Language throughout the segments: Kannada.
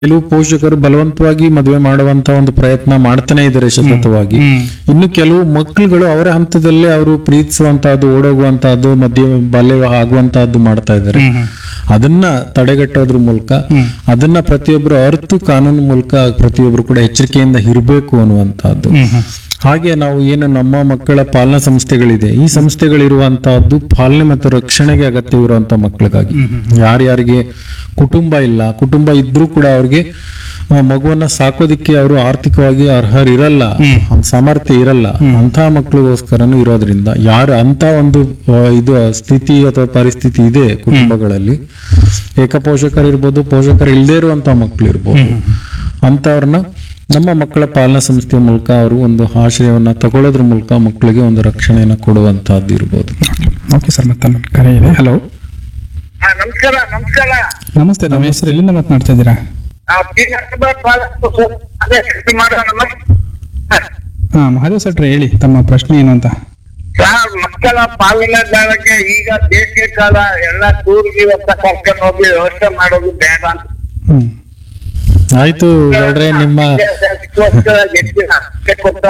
ಕೆಲವು ಪೋಷಕರು ಬಲವಂತವಾಗಿ ಮದುವೆ ಮಾಡುವಂತ ಒಂದು ಪ್ರಯತ್ನ ಮಾಡ್ತಾನೆ ಇದ್ದಾರೆ ಸತತವಾಗಿ ಇನ್ನು ಕೆಲವು ಮಕ್ಕಳುಗಳು ಅವರ ಹಂತದಲ್ಲೇ ಅವರು ಪ್ರೀತಿಸುವಂತಹದ್ದು ಓಡೋಗುವಂತಹದ್ದು ಮಧ್ಯ ಬಾಲ್ಯ ವಿವಾಹ ಆಗುವಂತಹದ್ದು ಮಾಡ್ತಾ ಇದ್ದಾರೆ ಅದನ್ನ ತಡೆಗಟ್ಟೋದ್ರ ಮೂಲಕ ಅದನ್ನ ಪ್ರತಿಯೊಬ್ಬರು ಅರ್ತು ಕಾನೂನು ಮೂಲಕ ಪ್ರತಿಯೊಬ್ಬರು ಕೂಡ ಎಚ್ಚರಿಕೆಯಿಂದ ಇರಬೇಕು ಅನ್ನುವಂತಹದ್ದು ಹಾಗೆ ನಾವು ಏನು ನಮ್ಮ ಮಕ್ಕಳ ಪಾಲನಾ ಸಂಸ್ಥೆಗಳಿದೆ ಈ ಸಂಸ್ಥೆಗಳಿರುವಂತಹದ್ದು ಪಾಲನೆ ಮತ್ತು ರಕ್ಷಣೆಗೆ ಅಗತ್ಯವಿರುವಂತಹ ಮಕ್ಕಳಿಗಾಗಿ ಯಾರ್ಯಾರಿಗೆ ಕುಟುಂಬ ಇಲ್ಲ ಕುಟುಂಬ ಇದ್ರೂ ಕೂಡ ಅವ್ರಿಗೆ ಆ, ಮಗುವನ್ನ ಸಾಕೋದಿಕ್ಕೆ ಅವರು ಆರ್ಥಿಕವಾಗಿ ಅರ್ಹರಿರಲ್ಲ ಸಾಮರ್ಥ್ಯ ಇರಲ್ಲ ಅಂತ ಮಕ್ಕಳಿಗೋಸ್ಕರನು ಇರೋದ್ರಿಂದ ಯಾರು ಅಂತ ಒಂದು ಆ, ಇದು ಸ್ಥಿತಿ ಅಥವಾ ಪರಿಸ್ಥಿತಿ ಇದೆ ಕುಟುಂಬಗಳಲ್ಲಿ ಏಕಪೋಷಕರು ಇರ್ಬೋದು ಪೋಷಕರು ಇಲ್ಲದೇ ಇರುವಂತ ಮಕ್ಕಳು ಇರ್ಬೋದು ಅಂತವ್ರನ್ನ ನಮ್ಮ ಮಕ್ಕಳ ಪಾಲನಾ ಸಂಸ್ಥೆಯ ಮೂಲಕ ಅವರು ಒಂದು ಆಶ್ರಯವನ್ನ ತಗೊಳ್ಳೋದ್ರ ಮೂಲಕ ಮಕ್ಕಳಿಗೆ ಒಂದು ರಕ್ಷಣೆಯನ್ನ ಕೊಡುವಂತಹದ್ದು ಇರ್ಬೋದು ಓಕೆ ಸರ್ ಮತ್ತೆ ನನ್ನ ಕರೆ ಇದೆ ಹಲೋ ಹಾ, ನಮಸ್ಕಾರ ನಮಸ್ಕಾರ ನಮಸ್ತೆ ನಮ್ಮ ಹೆಸರು ಎಲ್ಲಿಂದ ಮಾತನಾಡ್ತಾ ಇದ್ದೀರಾ ಆ, ಪಿ. ನರಸಿಂಹ ಪಾಲಕರು ಸರ್. ಅದೇ ಕೆಲಸ ಮಾಡೋಣ ನಮ್ಮ- ಹ. ಹಾ ಮಹಾದೇವ್ ಸಟ್ರೆ ಹೇಳಿ ತಮ್ಮ ಪ್ರಶ್ನೆ ಏನು ಅಂತ ಸರ್ ಮಕ್ಕಳ ಪಾಲನೆದಾರಕ್ಕೆ ಈಗ ಬೇಸಿಗೆ ಕಾಲ ಎಲ್ಲ ಟೂರ್ಗೆ ಅಂತ ಕರ್ಕೊಂಡು ಹೋಗಿ ವ್ಯವಸ್ಥೆ ಮಾಡೋದು ಬೇಡ ಅಂತ ಹ್ಮ್ ಆಯ್ತು ಗೌಡ್ರೆ ನಿಮ್ಮ ಅದಕ್ಕೋಸ್ಕರ ಹೆಚ್ಚಿನ ಅಷ್ಟೇ ಕೊಟ್ಟ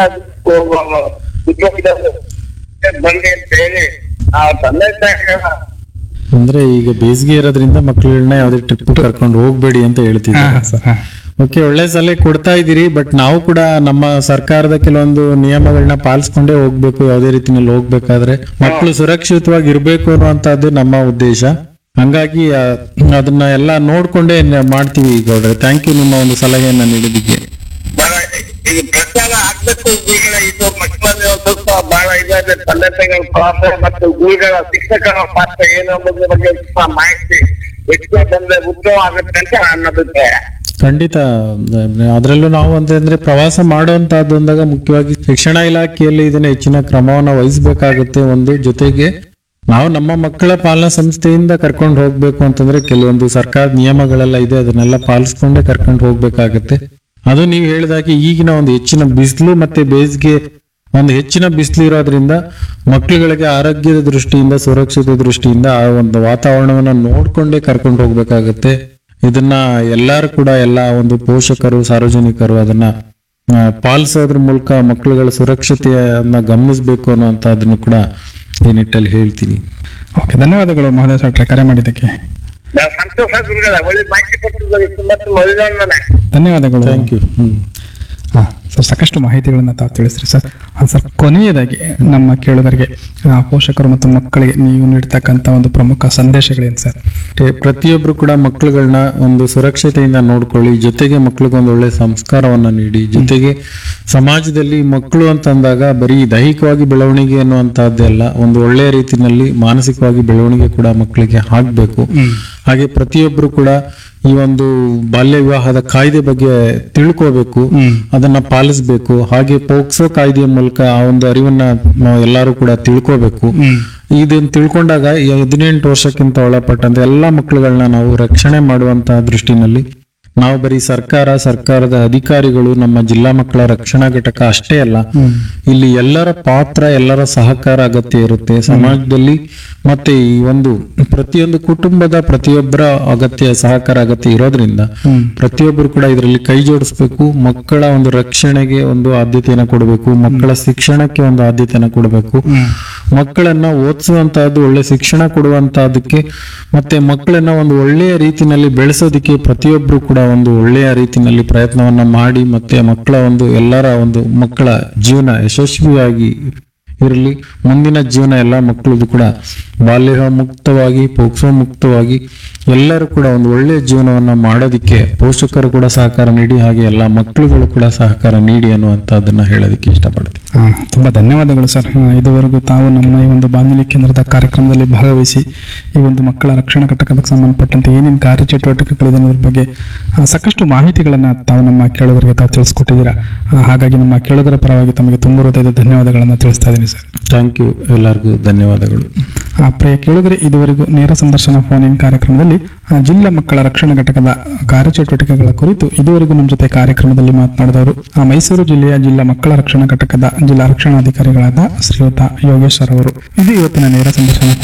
ಉದ್ಯೋಗದವರು ಬನ್ನಿ ಅಂತ ಹೇಳಿ ಆ ತಂದೆ ತಾಯಿಗಳ ಅಂದ್ರೆ ಈಗ ಬೇಸಿಗೆ ಇರೋದ್ರಿಂದ ಮಕ್ಕಳನ್ನ ಯಾವ್ದೇ ಟ್ರಿಪ್ ಕರ್ಕೊಂಡು ಹೋಗ್ಬೇಡಿ ಅಂತ ಹಾ ಹೇಳ್ತಿದ್ದಾರೆ ಸರ್ ಹಾ ಓಕೆ ಒಳ್ಳೆ ಸಲಹೆ ಕೊಡ್ತಾ ಇದ್ದೀರಿ ಬಟ್ ನಾವು ಕೂಡ ನಮ್ಮ ಸರ್ಕಾರದ ಕೆಲವೊಂದು ನಿಯಮಗಳನ್ನ ಪಾಲಿಸ್ಕೊಂಡೇ ಹೋಗ್ಬೇಕು ಯಾವುದೇ ರೀತಿನಲ್ಲಿ ಹೋಗ್ಬೇಕಾದ್ರೆ ಮಕ್ಕಳು ಸುರಕ್ಷಿತವಾಗಿ ಇರ್ಬೇಕು ಅನ್ನುವಂತಹದ್ದು ನಮ್ಮ ಉದ್ದೇಶ ಹಂಗಾಗಿ ಆ, ಅದನ್ನ ಎಲ್ಲ ನೋಡ್ಕೊಂಡೇ ನ- ಮಾಡ್ತೀವಿ ಗೌಡ್ರೆ ಥ್ಯಾಂಕ್ ಯು ನಿಮ್ಮ ಒಂದು ಸಲಹೆಯನ್ನ ನೀಡಿದ್ದಕ್ಕೆ ಬಹಳ ಇದು ಪ್ರಚಾರ ಆಗ್ಬೇಕು ಗುರುಗಳ ಇದು ಮಕ್ಕಳಲ್ಲಿ ಒಂದ್ ಸ್ವಲ್ಪ ಬಹಳ ಇದಾದ್ರೆ ತಂದೆ ತಾಯಿಗಳ ಪಾತ್ರ ಮತ್ತು ಗುರುಗಳ ಶಿಕ್ಷಕರ ಪಾತ್ರ ಏನು ಅನ್ನೋದ್ರ ಬಗ್ಗೆ ಸ್ವಲ್ಪ ಮಾಹಿತಿ ಹೆಚ್ಚು ಬಂದ್ರೆ ಉತ್ತಮ ಆಗುತ್ತೆ ಅಂತ ನನ್ನ ಅಭಿಪ್ರಾಯ ಖಂಡಿತ ಅದರಲ್ಲೂ ನಾವು ಅಂತಂದ್ರೆ ಪ್ರವಾಸ ಮಾಡುವಂತಹದ್ದು ಅಂದಾಗ ಮುಖ್ಯವಾಗಿ ಶಿಕ್ಷಣ ಇಲಾಖೆಯಲ್ಲಿ ಇದನ್ನ ಹೆಚ್ಚಿನ ಕ್ರಮವನ್ನ ವಹಿಸಬೇಕಾಗುತ್ತೆ ಒಂದು ಜೊತೆಗೆ ನಾವು ನಮ್ಮ ಮಕ್ಕಳ ಪಾಲನಾ ಸಂಸ್ಥೆಯಿಂದ ಕರ್ಕೊಂಡು ಹೋಗ್ಬೇಕು ಅಂತಂದ್ರೆ ಕೆಲವೊಂದು ಸರ್ಕಾರ ನಿಯಮಗಳೆಲ್ಲ ಇದೆ ಅದನ್ನೆಲ್ಲ ಪಾಲಿಸ್ಕೊಂಡೇ ಕರ್ಕೊಂಡು ಹೋಗ್ಬೇಕಾಗತ್ತೆ ಅದು ನೀವು ಹೇಳಿದಾಗೆ ಈಗಿನ ಒಂದು ಹೆಚ್ಚಿನ ಬಿಸಿಲು ಮತ್ತೆ ಬೇಸಿಗೆ ಒಂದು ಹೆಚ್ಚಿನ ಬಿಸಿಲು ಇರೋದ್ರಿಂದ ಮಕ್ಕಳುಗಳಿಗೆ ಆರೋಗ್ಯದ ದೃಷ್ಟಿಯಿಂದ ಸುರಕ್ಷತೆ ದೃಷ್ಟಿಯಿಂದ ಆ ಒಂದು ವಾತಾವರಣವನ್ನ ನೋಡ್ಕೊಂಡೇ ಕರ್ಕೊಂಡು ಹೋಗ್ಬೇಕಾಗತ್ತೆ ಇದನ್ನ ಎಲ್ಲರೂ ಕೂಡ ಎಲ್ಲ ಒಂದು ಪೋಷಕರು ಸಾರ್ವಜನಿಕರು ಅದನ್ನ ಆ, ಪಾಲಿಸೋದ್ರ ಮೂಲಕ ಮಕ್ಕಳುಗಳ ಸುರಕ್ಷತೆಯನ್ನ ಗಮನಿಸಬೇಕು ಅನ್ನುವಂಥದ್ದನ್ನು ಕೂಡ ಈ ನಿಟ್ಟಲ್ಲಿ ಹೇಳ್ತೀನಿ ಓಕೆ ಧನ್ಯವಾದಗಳು ಮಹಾದೇವ್ ಸಟ್ರೆ ಕರೆ ಮಾಡಿದ್ದಕ್ಕೆ ನಾವು ಸಂತೋಷ ಗುರುಗಳ ಒಳ್ಳೆ ಮಾಹಿತಿ ಕೊಟ್ಟಿದ್ದಾರೆ ತುಂಬಾ ತುಂಬ ಒಳ್ಳೆಯವರನ್ನ ಧನ್ಯವಾದಗಳು ಥ್ಯಾಂಕ್ ಯು ಹ್ಮ್ ಹಾ ಸರ್ ಸಾಕಷ್ಟು ಮಾಹಿತಿಗಳನ್ನ ತಾವು ತಿಳಿಸ್ರಿ ಸರ್ ಆ, ಸರ್ ಕೊನೆಯದಾಗಿ ನಮ್ಮ ಕೇಳುಗರಿಗೆ ಆ, ಪೋಷಕರು ಮತ್ತು ಮಕ್ಕಳಿಗೆ ನೀವು ನೀಡ್ತಕ್ಕಂಥ ಒಂದು ಪ್ರಮುಖ ಸಂದೇಶಗಳೇನು ಸರ್ ಮತ್ತೆ ಪ್ರತಿಯೊಬ್ರು ಕೂಡ ಮಕ್ಕಳುಗಳನ್ನ ಒಂದು ಸುರಕ್ಷತೆಯಿಂದ ನೋಡ್ಕೊಳ್ಳಿ ಜೊತೆಗೆ ಮಕ್ಕಳಿಗೆ ಒಂದು ಒಳ್ಳೆ ಸಂಸ್ಕಾರವನ್ನ ನೀಡಿ ಜೊತೆಗೆ ಸಮಾಜದಲ್ಲಿ ಮಕ್ಕಳು ಅಂತ ಅಂದಾಗ ಬರೀ ದೈಹಿಕವಾಗಿ ಬೆಳವಣಿಗೆ ಅನ್ನುವಂತಹದ್ದೆಲ್ಲ ಒಂದು ಒಳ್ಳೆಯ ರೀತಿನಲ್ಲಿ ಮಾನಸಿಕವಾಗಿ ಬೆಳವಣಿಗೆ ಕೂಡ ಮಕ್ಕಳಿಗೆ ಆಗ್ಬೇಕು ಹಾಗೆ ಪ್ರತಿಯೊಬ್ರು ಕೂಡ ಈ ಒಂದು ಬಾಲ್ಯ ವಿವಾಹದ ಕಾಯ್ದೆ ಬಗ್ಗೆ ತಿಳ್ಕೋಬೇಕು ಅದನ್ನ ಪಾಲಿಸ್ಬೇಕು ಹಾಗೆ ಪೋಕ್ಸೋ ಕಾಯ್ದೆಯ ಮೂಲಕ ಆ ಒಂದು ಅರಿವನ್ನ ನಾವು ಎಲ್ಲರೂ ಕೂಡ ತಿಳ್ಕೋಬೇಕು ಇದನ್ನ ತಿಳ್ಕೊಂಡಾಗ ಈ ಹದಿನೆಂಟು ವರ್ಷಕ್ಕಿಂತ ಒಳಪಟ್ಟಂತ ಎಲ್ಲಾ ಮಕ್ಕಳುಗಳನ್ನ ನಾವು ರಕ್ಷಣೆ ಮಾಡುವಂತಹ ದೃಷ್ಟಿನಲ್ಲಿ ನಾವು ಬರೀ ಸರ್ಕಾರ ಸರ್ಕಾರದ ಅಧಿಕಾರಿಗಳು ನಮ್ಮ ಜಿಲ್ಲಾ ಮಕ್ಕಳ ರಕ್ಷಣಾ ಘಟಕ ಅಷ್ಟೇ ಅಲ್ಲ ಇಲ್ಲಿ ಎಲ್ಲರ ಪಾತ್ರ ಎಲ್ಲರ ಸಹಕಾರ ಅಗತ್ಯ ಇರುತ್ತೆ ಸಮಾಜದಲ್ಲಿ ಮತ್ತೆ ಈ ಒಂದು ಪ್ರತಿಯೊಂದು ಕುಟುಂಬದ ಪ್ರತಿಯೊಬ್ಬರ ಅಗತ್ಯ ಸಹಕಾರ ಅಗತ್ಯ ಇರೋದ್ರಿಂದ ಪ್ರತಿಯೊಬ್ಬರು ಕೂಡ ಇದರಲ್ಲಿ ಕೈ ಜೋಡಿಸ್ಬೇಕು ಮಕ್ಕಳ ಒಂದು ರಕ್ಷಣೆಗೆ ಒಂದು ಆದ್ಯತೆಯನ್ನು ಕೊಡಬೇಕು ಮಕ್ಕಳ ಶಿಕ್ಷಣಕ್ಕೆ ಒಂದು ಆದ್ಯತೆಯನ್ನು ಕೊಡಬೇಕು ಮಕ್ಕಳನ್ನ ಓದಿಸುವಂತಹದ್ದು ಒಳ್ಳೆ ಶಿಕ್ಷಣ ಕೊಡುವಂತಹದಕ್ಕೆ ಮತ್ತೆ ಮಕ್ಕಳನ್ನ ಒಂದು ಒಳ್ಳೆಯ ರೀತಿನಲ್ಲಿ ಬೆಳೆಸೋದಕ್ಕೆ ಪ್ರತಿಯೊಬ್ರು ಕೂಡ ಒಂದು ಒಳ್ಳೆಯ ರೀತಿನಲ್ಲಿ ಪ್ರಯತ್ನವನ್ನ ಮಾಡಿ ಮತ್ತೆ ಮಕ್ಕಳ ಒಂದು ಎಲ್ಲರ ಒಂದು ಮಕ್ಕಳ ಜೀವನ ಯಶಸ್ವಿಯಾಗಿ ಇರಲಿ ಮುಂದಿನ ಜೀವನ ಎಲ್ಲ ಮಕ್ಕಳದು ಕೂಡ ಬಾಲ್ಯ ಮುಕ್ತವಾಗಿ ಪೋಕ್ಸೋ ಮುಕ್ತವಾಗಿ ಎಲ್ಲರೂ ಕೂಡ ಒಂದು ಒಳ್ಳೆಯ ಜೀವನವನ್ನ ಮಾಡೋದಕ್ಕೆ ಪೋಷಕರು ಕೂಡ ಸಹಕಾರ ನೀಡಿ ಹಾಗೆ ಎಲ್ಲ ಮಕ್ಕಳುಗಳು ಕೂಡ ಸಹಕಾರ ನೀಡಿ ಅನ್ನುವಂಥದ್ದನ್ನ ಹೇಳೋದಕ್ಕೆ ಇಷ್ಟಪಡ್ತೀನಿ ಹಾ, ತುಂಬಾ ಧನ್ಯವಾದಗಳು ಸರ್ ಹಾ, ಇದುವರೆಗೂ ತಾವು ನಮ್ಮ ಈ ಒಂದು ಬಾನುಲಿ ಕೇಂದ್ರದ ಕಾರ್ಯಕ್ರಮದಲ್ಲಿ ಭಾಗವಹಿಸಿ ಈ ಒಂದು ಮಕ್ಕಳ ರಕ್ಷಣಾ ಘಟಕಕ್ಕೆ ಸಂಬಂಧಪಟ್ಟಂತೆ ಏನೇನು ಕಾರ್ಯಚಟುವಟಿಕೆಗಳಿದೆ ಅನ್ನೋದ್ರ ಬಗ್ಗೆ ಆ, ಸಾಕಷ್ಟು ಮಾಹಿತಿಗಳನ್ನ ತಾವು ನಮ್ಮ ಕೇಳುಗರಿಗೆ ತಾವು ತಿಳಿಸ್ಕೊಟ್ಟಿದ್ದೀರಾ ಆ, ಹಾಗಾಗಿ ನಮ್ಮ ಕೇಳುಗರ ಪರವಾಗಿ ತಮಗೆ ತುಂಬ ಹೃದಯದ ಧನ್ಯವಾದಗಳನ್ನು ತಿಳಿಸ್ತಾ ಇದ್ದೀನಿ ಸರ್ ಥ್ಯಾಂಕ್ ಯು ಎಲ್ಲರಿಗೂ ಧನ್ಯವಾದಗಳು ಆ, ಪ್ರಿಯ ಕೇಳುಗರೆ ಇದುವರೆಗೂ ನೇರ ಸಂದರ್ಶನ ಫೋನ್ ಇನ್ ಕಾರ್ಯಕ್ರಮದಲ್ಲಿ ಆ, ಜಿಲ್ಲಾ ಮಕ್ಕಳ ರಕ್ಷಣಾ ಘಟಕದ ಕಾರ್ಯಚಟುವಟಿಕೆಗಳ ಕುರಿತು ಇದುವರೆಗೂ ನಮ್ಮ ಜೊತೆ ಕಾರ್ಯಕ್ರಮದಲ್ಲಿ ಮಾತನಾಡಿದವರು ಆ, ಮೈಸೂರು ಜಿಲ್ಲೆಯ ಜಿಲ್ಲಾ ಮಕ್ಕಳ ರಕ್ಷಣಾ ಘಟಕದ ಜಿಲ್ಲಾ ರಕ್ಷಣಾಧಿಕಾರಿಗಳಾದ ಶ್ರೀಯುತ ಯೋಗೇಶ್ವರ್ ಅವರು ಇದು ಇವತ್ತಿನ ನೇರ ಸಂದರ್ಶನ